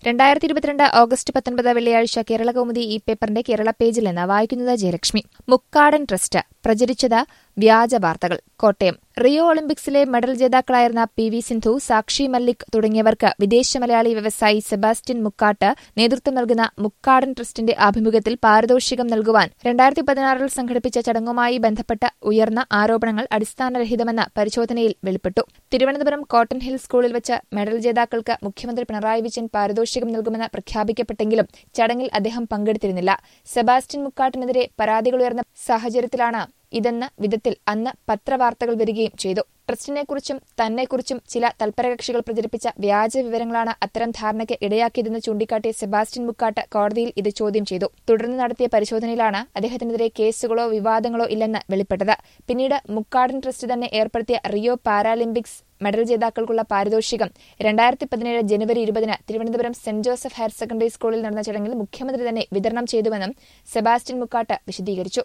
രണ്ടായിരത്തി ഇരുപത്തിരണ്ട് ഓഗസ്റ്റ് പത്തൊൻപത് വെള്ളിയാഴ്ച കേരള കൗമുദി ഈ പേപ്പറിന്റെ കേരള പേജിൽ നിന്ന് വായിക്കുന്നത് ജയലക്ഷ്മി മുക്കാടൻ ട്രസ്റ്റ് പ്രചരിച്ചത് വ്യാജ വാർത്തകൾ കോട്ടയം റിയോ ഒളിമ്പിക്സിലെ മെഡൽ ജേതാക്കളായിരുന്ന പി വി സിന്ധു സാക്ഷി മല്ലിക് തുടങ്ങിയവർക്ക് വിദേശ മലയാളി വ്യവസായി സെബാസ്റ്റ്യൻ മുക്കാട്ട് നേതൃത്വം നൽകുന്ന മുക്കാടൻ ട്രസ്റ്റിന്റെ ആഭിമുഖ്യത്തിൽ പാരിതോഷികം നൽകുവാൻ രണ്ടായിരത്തി പതിനാറിൽ സംഘടിപ്പിച്ച ചടങ്ങുമായി ബന്ധപ്പെട്ട ഉയർന്ന ആരോപണങ്ങൾ അടിസ്ഥാനരഹിതമെന്ന് പരിശോധനയിൽ വെളിപ്പെട്ടു തിരുവനന്തപുരം കോട്ടൺ ഹിൽ സ്കൂളിൽ വെച്ച് മെഡൽ ജേതാക്കൾക്ക് മുഖ്യമന്ത്രി പിണറായി വിജയൻ പാരിതോഷികം നൽകുമെന്ന് പ്രഖ്യാപിക്കപ്പെട്ടെങ്കിലും ചടങ്ങിൽ അദ്ദേഹം പങ്കെടുത്തിരുന്നില്ല സെബാസ്റ്റ്യൻ മുക്കാട്ടിനെതിരെ പരാതികളുയർന്ന സാഹചര്യത്തിലാണ് ഇതെന്ന വിധത്തിൽ അന്ന് പത്രവാർത്തകൾ വരികയും ചെയ്തു ട്രസ്റ്റിനെക്കുറിച്ചും തന്നെക്കുറിച്ചും ചില തൽപരകക്ഷികൾ പ്രചരിപ്പിച്ച വ്യാജ വിവരങ്ങളാണ് അത്തരം ധാരണയ്ക്ക് ഇടയാക്കിയതെന്ന് ചൂണ്ടിക്കാട്ടിയ സെബാസ്റ്റ്യൻ മുക്കാട്ട് കോടതിയിൽ ഇത് ചോദ്യം ചെയ്തു തുടർന്ന് നടത്തിയ പരിശോധനയിലാണ് അദ്ദേഹത്തിനെതിരെ കേസുകളോ വിവാദങ്ങളോ ഇല്ലെന്ന് വെളിപ്പെട്ടത് പിന്നീട് മുക്കാടൻ ട്രസ്റ്റ് തന്നെ ഏർപ്പെടുത്തിയ റിയോ പാരാലിമ്പിക്സ് മെഡൽ ജേതാക്കൾക്കുള്ള പാരിതോഷികം രണ്ടായിരത്തി പതിനേഴ് ജനുവരി ഇരുപതിന് Thiruvananthapuram Saint Joseph higher secondary സ്കൂളിൽ നടന്ന ചടങ്ങിൽ മുഖ്യമന്ത്രി തന്നെ വിതരണം ചെയ്തുവെന്നും സെബാസ്റ്റ്യൻ മുക്കാട്ട് വിശദീകരിച്ചു